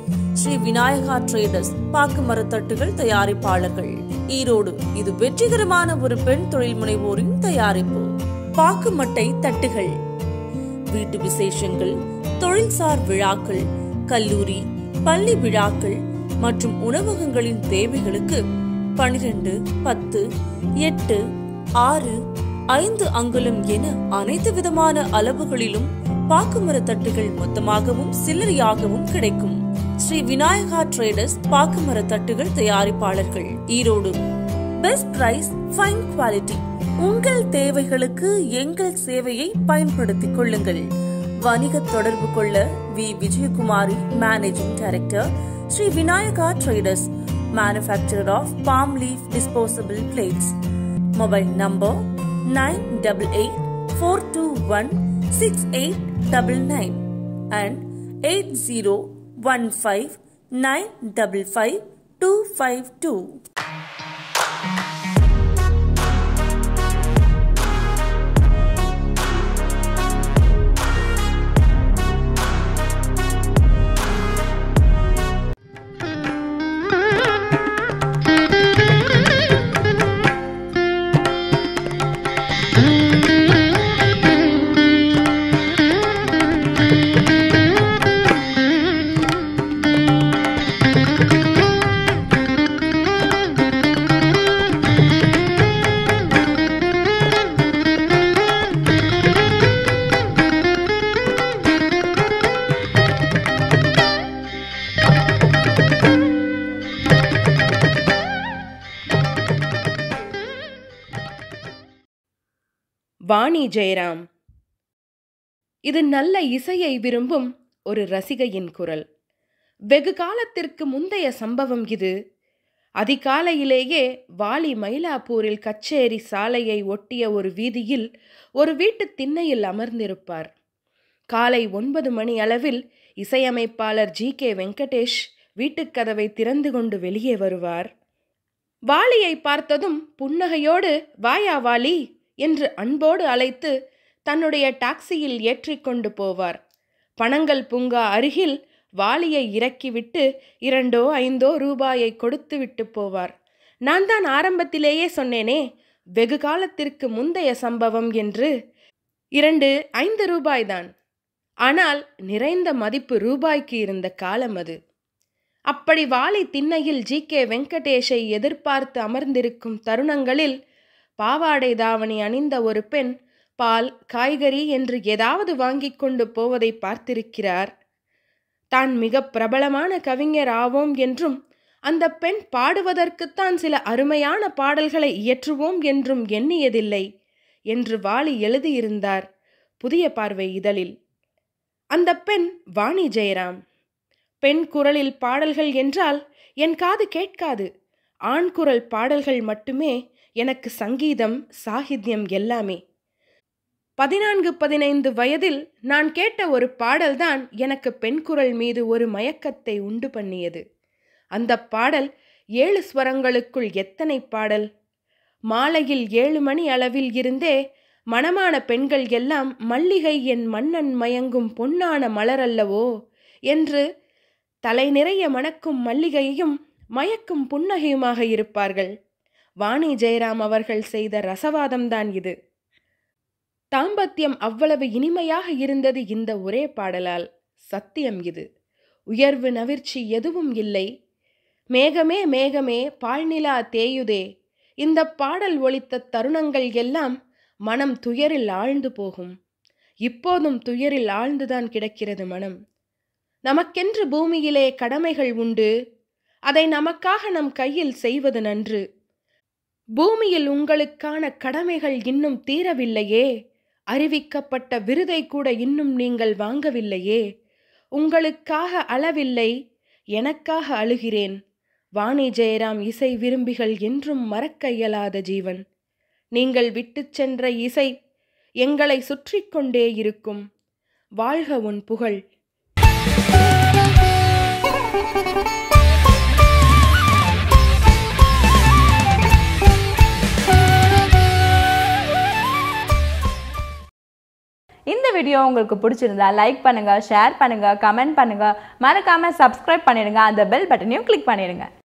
Sri Vinayaka traders பாக்கு மரத்தட்டுகள் தயாரிப்பாளர்கள் ஈரோடு இது வெற்றிகரமான ஒரு பெண் தொழில் முனைவோரின் தயாரிப்பு பாக்கு மட்டை தட்டுகள் வீட்டு விசேஷங்கள் தொழில்சார் விழாக்கள் கல்லூரி பள்ளி விழாக்கள் மற்றும் உணவகங்களின் தேவைகளுக்கு பனிரெண்டு பத்து எட்டு ஆறு ஐந்து அங்குலம் என அனைத்து விதமான அளவுகளிலும் பாக்குமர தட்டுகள் மொத்தமாகவும் சில்லறையாகவும் கிடைக்கும் ஸ்ரீ விநாயகா ட்ரேடர்ஸ் பாக்குமர தட்டுகள் தயாரிப்பாளர்கள் Erode best price fine quality உங்கள் தேவைகளுக்கு எங்கள் சேவையை பயன்படுத்திக் கொள்ளுங்கள் வணிக தொடர்பு கொள்ள V Vijayakumari managing director Sri Vinayaka traders manufacturer of palm leaf disposable plates mobile number nine double eight four two one six eight double nine and eight zero one five nine double five two five two Vani Jayaram இது நல்ல இசையை விரும்பும் ஒரு ரசிகையின் குரல் வெகு காலத்திற்கு முந்தைய சம்பவம் இது அதிகாலையிலேயே வாலி மயிலாப்பூரில் கச்சேரி சாலையை ஒட்டிய ஒரு வீதியில் ஒரு வீட்டுத் திண்ணையில் அமர்ந்திருப்பார் காலை ஒன்பது மணி அளவில் இசையமைப்பாளர் ஜி கே வெங்கடேஷ் வீட்டுக்கதவை திறந்து கொண்டு வெளியே வருவார் வாலியை பார்த்ததும் புன்னகையோடு வாயா வாலி என்று அன்போடு அழைத்து தன்னுடைய டாக்ஸியில் ஏற்றிக்கொண்டு போவார் பனங்கல் பூங்கா அருகில் வாலியை இறக்கிவிட்டு இரண்டோ ஐந்தோ ரூபாயை கொடுத்து விட்டு போவார் நான் தான் ஆரம்பத்திலேயே சொன்னேனே வெகு காலத்திற்கு முந்தைய சம்பவம் என்று இரண்டு ஐந்து ரூபாய்தான் ஆனால் நிறைந்த மதிப்பு ரூபாய்க்கு இருந்த காலம் அது அப்படி வாலி திண்ணையில் ஜி கே வெங்கடேஷை எதிர்பார்த்து அமர்ந்திருக்கும் தருணங்களில் பாவாடை தாவணி அணிந்த ஒரு பெண் பால் காய்கறி என்று ஏதாவது வாங்கிக் கொண்டு போவதை பார்த்திருக்கிறார் தான் மிக பிரபலமான கவிஞர் ஆவோம் என்றும் அந்த பெண் பாடுவதற்குத்தான் சில அருமையான பாடல்களை இயற்றுவோம் என்றும் எண்ணியதில்லை என்று வாலி எழுதியிருந்தார் புதிய பார்வை இதழில் அந்த பெண் வாணி ஜெயராம் பெண் குரலில் பாடல்கள் என்றால் என் காது கேட்காது ஆண் குரல் பாடல்கள் மட்டுமே எனக்கு சங்கீதம் சாகித்யம் எல்லாமே பதினான்கு பதினைந்து வயதில் நான் கேட்ட ஒரு பாடல்தான் எனக்கு பெண் குரல் மீது ஒரு மயக்கத்தை உண்டு பண்ணியது அந்த பாடல் ஏழு ஸ்வரங்களுக்குள் எத்தனை பாடல் மாலையில் ஏழு மணி அளவில் இருந்தே மணமான பெண்கள் எல்லாம் மல்லிகை என் மன்னன் மயங்கும் பொன்னான மலரல்லவோ என்று தலை நிறைய மணக்கும் மல்லிகையும் மயக்கும் புன்னகையுமாக இருப்பார்கள் வாணி ஜெயராம் அவர்கள் செய்த ரசவாதம்தான் இது தாம்பத்தியம் அவ்வளவு இனிமையாக இருந்தது இந்த ஒரே பாடலால் சத்தியம் இது உயர்வு நவிர்ச்சி எதுவும் இல்லை மேகமே மேகமே பால்நிலா தேயுதே இந்த பாடல் ஒலித்த தருணங்கள் எல்லாம் மனம் துயரில் ஆழ்ந்து போகும் இப்போதும் துயரில் ஆழ்ந்துதான் கிடக்கிறது மனம் நமக்கென்று பூமியிலே கடமைகள் உண்டு அதை நமக்காக நம் கையில் செய்வது நன்று பூமியில் உங்களுக்கான கடமைகள் இன்னும் தீரவில்லையே அறிவிக்கப்பட்ட விருதை கூட இன்னும் நீங்கள் வாங்கவில்லையே உங்களுக்காக அளவில்லை எனக்காக அழுகிறேன் வாணி ஜெயராம் இசை விரும்பிகள் என்றும் மறக்க இயலாத ஜீவன் நீங்கள் விட்டுச் சென்ற இசை எங்களை சுற்றி கொண்டே இருக்கும் வாழ்க உன் புகழ் இந்த வீடியோ வீடியோ உங்களுக்கு பிடிச்சிருந்தா லைக் பண்ணுங்கள் ஷேர் பண்ணுங்கள் கமெண்ட் பண்ணுங்கள் மறக்காமல் சப்ஸ்கிரைப் பண்ணிடுங்க அந்த பெல் பட்டனையும் கிளிக் பண்ணிடுங்க